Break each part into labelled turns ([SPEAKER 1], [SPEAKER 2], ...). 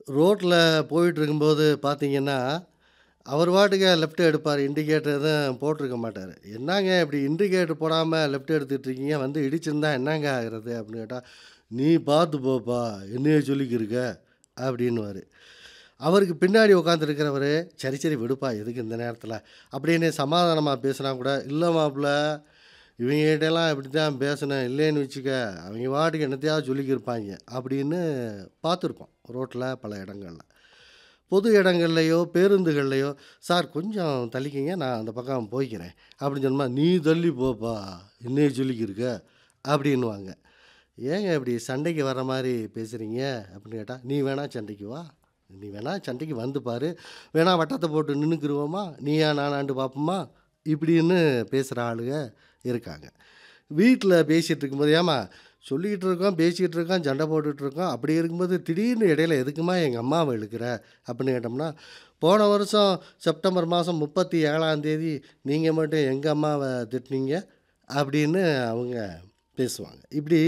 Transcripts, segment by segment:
[SPEAKER 1] ரோட்ல போயிட்டு இருக்கும்போது பார்த்தீங்கன்னா, அவர் பாட்டுக்கு லெஃப்ட் எடுப்பாரு. இண்டிகேட்டர் எதுவும் போட்டிருக்க மாட்டாரு. "என்னங்க இப்படி இண்டிகேட்டர் போடாம லெஃப்ட் எடுத்துட்டு இருக்கீங்க? வந்து இடிச்சிருந்தா என்னங்க ஆகுறது?" அப்படின்னு கேட்டா, "நீ பார்த்து போப்பா, என்னைய சொல்லிக்கிருக்க" அப்படின்னுவாரு. அவருக்கு பின்னாடி உட்காந்துருக்கிறவரு, "சரி, சரி விடுப்பா, எதுக்கு இந்த நேரத்தில" அப்படின்னு சமாதானமா பேசினா கூட, "இல்ல மாப்ள, இவங்ககிட்டலாம் இப்படித்தான் பேசணும். இல்லைன்னு வச்சுக்க, அவங்க பாட்டுக்கு என்னத்தையாவது சொல்லிக்கிருப்பாய்ங்க" அப்படின்னு பார்த்துருப்போம், ரோட்ல பல இடங்கள்ல. பொது இடங்கள்லயோ, பேருந்துகள்லயோ, "சார் கொஞ்சம் தள்ளிக்கங்க, நான் அந்த பக்கம் போய்க்கிறேன்" அப்படின்னு சொன்னோம்னா, "நீ தள்ளி போப்பா, என்னைய சொல்லிக்கிருக்க" அப்படின்னுவாங்க. "ஏங்க இப்படி சண்டைக்கு வர்ற மாரி பேசுறீங்க?" அப்படின்னு கேட்டா, "நீ வேணா சண்டைக்கு வா. நீ வேணா சண்டைக்கு வந்து பாரு. வேணா வட்டத்த போட்டு நின்னுக்கிருவோமா? நீயா நானான்ட்டு பார்ப்போமா?" இப்படின்னு பேசுற ஆளுங்க இருக்காங்க. வீட்ல பேசிட்டு இருக்கும்போது, "ஏம்மா சொல்லிக்கிட்டு இருக்கோம், பேசிக்கிட்டு இருக்கோம், சண்டை போட்டுட்டு இருக்கோம். அப்படி இருக்கும்போது திடீர்னு இடையில எதுக்கும்மா எங்க அம்மாவ இழுக்கிற?" அப்படின்னு கேட்டோம்னா, "போன வருஷம் செப்டம்பர் மாசம் 37ஆம் தேதி நீங்க மட்டும் எங்க அம்மாவ திட்டுனீங்க" அப்படின்னு அவங்க பேசுவாங்க. இப்படி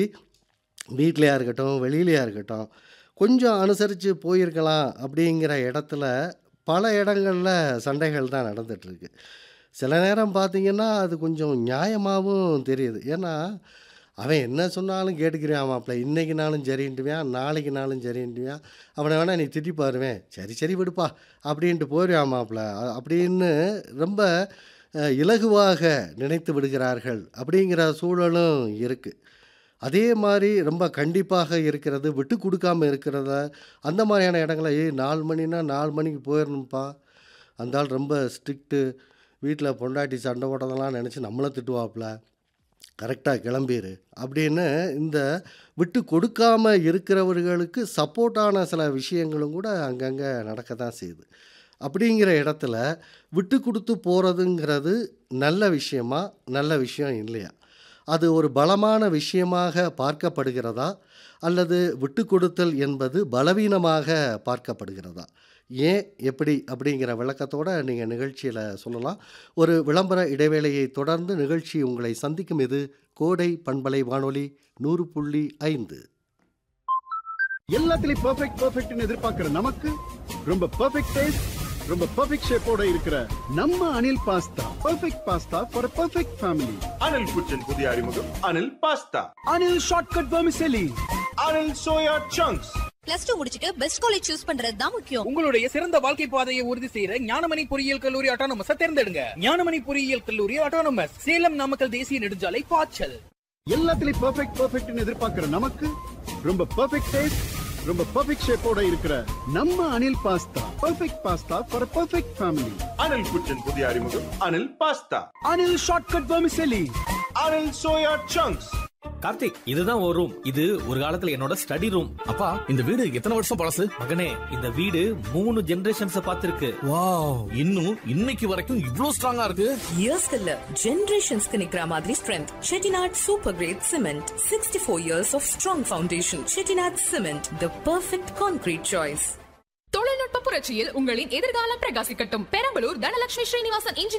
[SPEAKER 1] வீட்லயா இருக்கட்டும், வெளியிலயா இருக்கட்டும், கொஞ்சம் அனுசரிச்சு போயிருக்கலாம் அப்படிங்கிற இடத்துல, பல இடங்கள்ல சண்டைகள் தான் நடந்துட்டுருக்கு. சில நேரம் பார்த்தீங்கன்னா, அது கொஞ்சம் நியாயமாவும் தெரியுது. ஏன்னா, அவன் என்ன சொன்னாலும் கேட்டுக்கிருவான் மாப்ள. இன்னைக்குனாலும் சரின்டுவான், நாளைக்குனாலும் சரின்டுவான். அவன வேணா நீ திட்டி பாருவேன். "சரி, சரி விடுப்பா" அப்படின்ட்டு போயிருவான் மாப்ள. அ அப்படின்னு ரொம்ப அ இலகுவாக நினைத்து விடுகிறார்கள் அப்படிங்கிற சூழலும் இருக்கு. அதே மாரி ரொம்ப கண்டிப்பாக இருக்கிறது, விட்டு குடுக்காம இருக்கிறத, அந்த மாரியான இடங்கள்ல, "ஏய் 4 மணின்னா 4 மணிக்கு போயிரணும்ப்பா. அந்த ஆள் ரொம்ப ஸ்ட்ரிக்ட்டு. வீட்ல பொண்டாட்டி சண்டை போட்டதெல்லாம் நெனச்சு நம்மள திட்டுவாப்ல. கரெக்ட்டா கெளம்பிரு" அப்படின்னு இந்த விட்டு கொடுக்காம இருக்கிறவர்களுக்கு சப்போர்ட்டான சில விஷயங்களும் கூட அங்கங்க நடக்க தான் செய்யுது. அப்படிங்கிற இடத்துல, விட்டு குடுத்து போறதுங்கிறது நல்ல விஷயமா? நல்ல விஷயம் இல்லையா? அது ஒரு பலமான விஷயமாக பார்க்கப்படுகிறதா? அல்லது விட்டுக் கொடுத்தல் என்பது பலவீனமாக பார்க்கப்படுகிறதா? ஏன்? எப்படி? அப்படிங்கிற விளக்கத்தோட நீங்க நிகழ்ச்சியில சொல்லலாம். ஒரு விளம்பர இடைவேளையை தொடர்ந்து நிகழ்ச்சி உங்களை சந்திக்கும். இது கோடை பண்பலை வானொலி 100.5.
[SPEAKER 2] எல்லாத்துலயும் பெர்ஃபெக்ட் பெர்ஃபெக்ட்னு எதிர்பார்க்கிற நமக்கு ரொம்ப பெர்ஃபெக்ட் டேஸ்ட் ரொம்ப பெர்ஃபெக்ட் ஷேப்போட இருக்கிற நம்ம Anil pasta perfect pasta for perfect family
[SPEAKER 3] Anil kitchen புதிய அறிமுகம் Anil pasta
[SPEAKER 2] Anil shortcut vermicelli
[SPEAKER 3] Anil soya chunks
[SPEAKER 4] plus two முடிச்சிட்டு பெஸ்ட் காலேஜ் சூஸ் பண்றது தான் முக்கியம்
[SPEAKER 5] உங்களுடைய சிறந்த வாழ்க்கை பாதையை உறுதி செய்யற ஞானமணி பொறியியல் கல்லூரி ஆட்டோனமஸ் தேர்ந்தெடுங்க ஞானமணி பொறியியல் கல்லூரி ஆட்டோனமஸ் சேலம் நாமக்கல் தேசிய நெடுஞ்சாலை பாய்ச்சல்
[SPEAKER 2] எல்லாத்துலயும் பெர்ஃபெக்ட் பெர்ஃபெக்ட்னு எதிர்பார்க்கிற நமக்கு ரொம்ப பெர்ஃபெக்ட் டேஸ்ட் ரொம்ப பெர்ஃபெக்ட் ஷேப்போட இருக்கிற நம்ம Anil pasta perfect pasta for perfect family
[SPEAKER 3] Anil kitchen புதிய அறிமுகம் Anil pasta
[SPEAKER 2] Anil shortcut vermicelli
[SPEAKER 3] Anil soya chunks
[SPEAKER 6] Karthik இதுதான் ஒரு ரூம் இது ஒரு காலத்துல என்னோட ஸ்டடி ரூம்
[SPEAKER 7] அப்பா இந்த வீடு எத்தனை வருஷம் பழசு
[SPEAKER 6] மகனே இந்த வீடு மூணு ஜெனரேஷன்ஸ் பார்த்திருக்கு
[SPEAKER 7] வாவ் இன்னும் இன்னைக்கு வரைக்கும் இவ்ளோ ஸ்ட்ராங்கா இருக்கு
[SPEAKER 8] இயர்ஸ்க்கு இல்ல ஜெனரேஷன்ஸ்க்கு நிக்கிற மாதிரி strength Chettinad super grade cement sixty four years of strong foundation Chettinad cement the perfect concrete choice
[SPEAKER 9] தொழில்நுட்ப புரட்சியில் உங்களின் எதிர்காலம் பிரகாசிக்கட்டும் பெரம்பலூர் தனலட்சுமி ஸ்ரீனிவாசன் இன்ஜினியரிங்